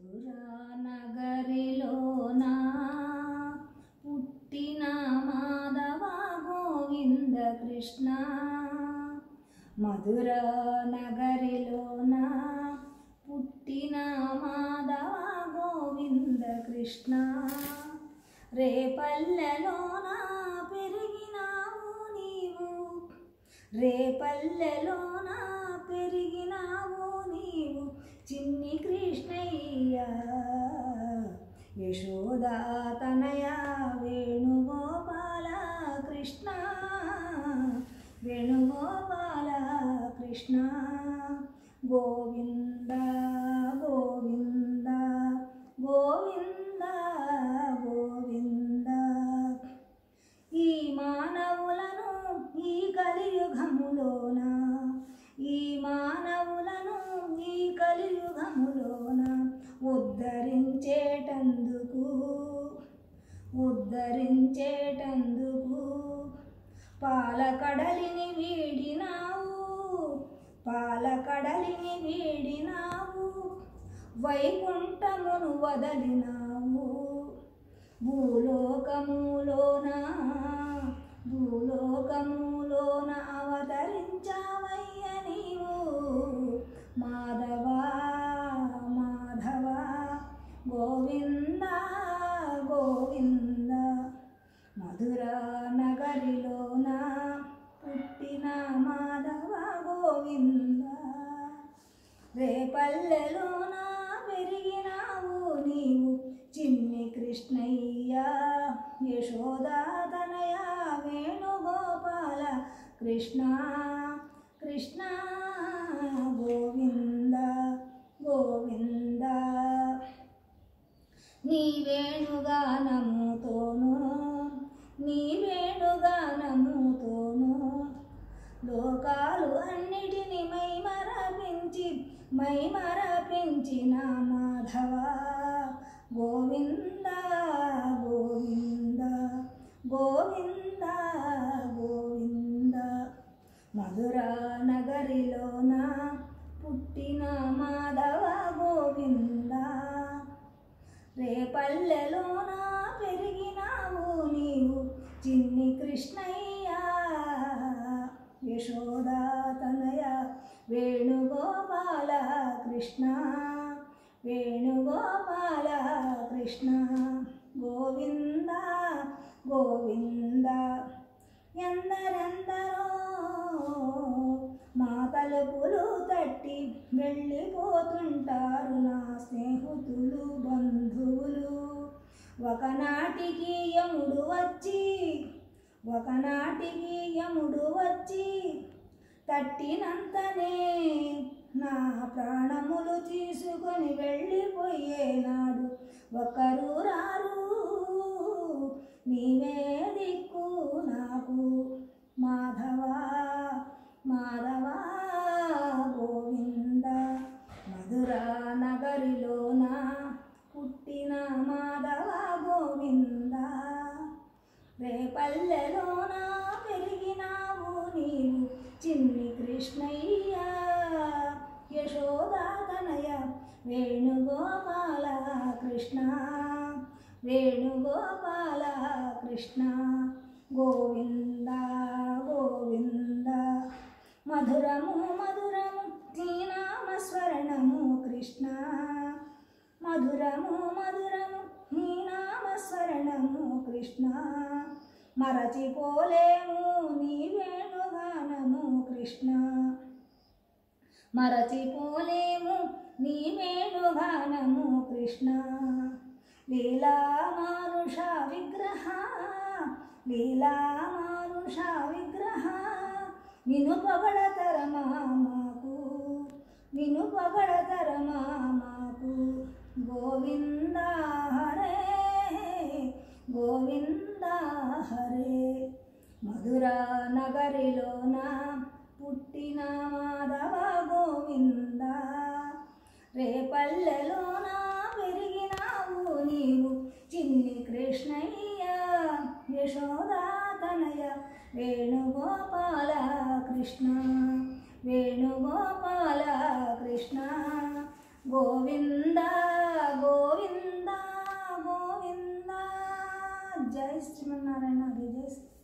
మధురా నగరిలోన పుట్టిన మాధవ గోవింద కృష్ణ మధుర నగరిలోన పుట్టిన మాధవ గోవింద కృష్ణ రేపల్లెలోన పెరిగినావు నీవు రేపల్లెలోన పెరిగినావు నీవు చిన్ని కృష్ణయ్య యశోదా తనయ వేణుగోపాల కృష్ణ వేణుగోపాల కృష్ణ గోవింద గోవింద గోవింద గోవింద ఈ మానవులను ఈ కలియుగములోన ఈ మానవులను ఈ కలియుగములోన ఉద్ధరించేటందుకు ఉద్ధరించేటందుకు పాలకడలిని వీడినావు పాలకడలిని వీడినావు వైకుంఠమును వదలినావు భూలోకములోన భూలోకములోన అవతరించావయ్య నీవు మాధవ మాధవ గోవింద గోవింద మధుర నగరిలోన పుట్టిన మాధవ గోవింద రేపల్లెలోన పెరిగినావు నీవు చిన్ని కృష్ణయ్య యశోదాతనయ వేణుగోపాల కృష్ణ కృష్ణ గోవింద గోవింద నీ వేణుగానముతోను నీ వేణుగానముతోను లోకాలు అన్నిటిని మైమరపించి మైమరపించిన మాధవ గోవింద గోవింద గోవింద గోవింద మధుర నగరిలోన పుట్టిన మాధవ గోవింద రేపల్లెలోన పెరిగినావు నీవు చిన్ని కృష్ణయ్య యశోదా తనయ వేణుగోపాల కృష్ణ వేణుగోపాల కృష్ణ గోవింద గోవింద ఎందరెందరో మా తలుపులు తట్టి వెళ్ళిపోతుంటారు నా స్నేహితులు బంధువులు ఒకనాటికి యముడు వచ్చి ఒకనాటికి యముడు వచ్చి తట్టినంతనే నా ప్రాణములు తీసుకొని వెళ్ళిపోయేనాడు ఒకరు రారు నీవే దిక్కు నాకు మాధవ మాధవ గోవింద మధుర నగరిలోన పుట్టిన మాధవ గోవింద రేపల్లెలోన పెరిగినావు నీవు చిన్ని కృష్ణయ్య యశోదాతనయ వేణుగోపాల కృష్ణ వేణుగోపాల కృష్ణ గోవింద గోవింద మధురము మధురము శ్రీనామస్మరణము కృష్ణ మధురము మధురము నీ నామస్మరణము కృష్ణ మరచిపోలేము నీ వేణుగానము కృష్ణ మరచిపోలేము నీ వేణుగానము కృష్ణ లీలా మానుష విగ్రహ లీలా మానుష విగ్రహ నిన్ను పొగడతరమా మాకు నిన్ను పొగడతరమా మాకు గోవింద హరే గోవింద హరే మధుర నగరిలోన పుట్టిన మాధవ గోవింద రేపల్లెలోన పెరిగినావు నీవు చిన్ని కృష్ణయ్య యశోదాతనయ వేణుగోపాల కృష్ణ వేణుగోపాల కృష్ణ గోవింద గోవింద గోవింద జై శ్రీమన్నారాయణ హరి జై శ్రీ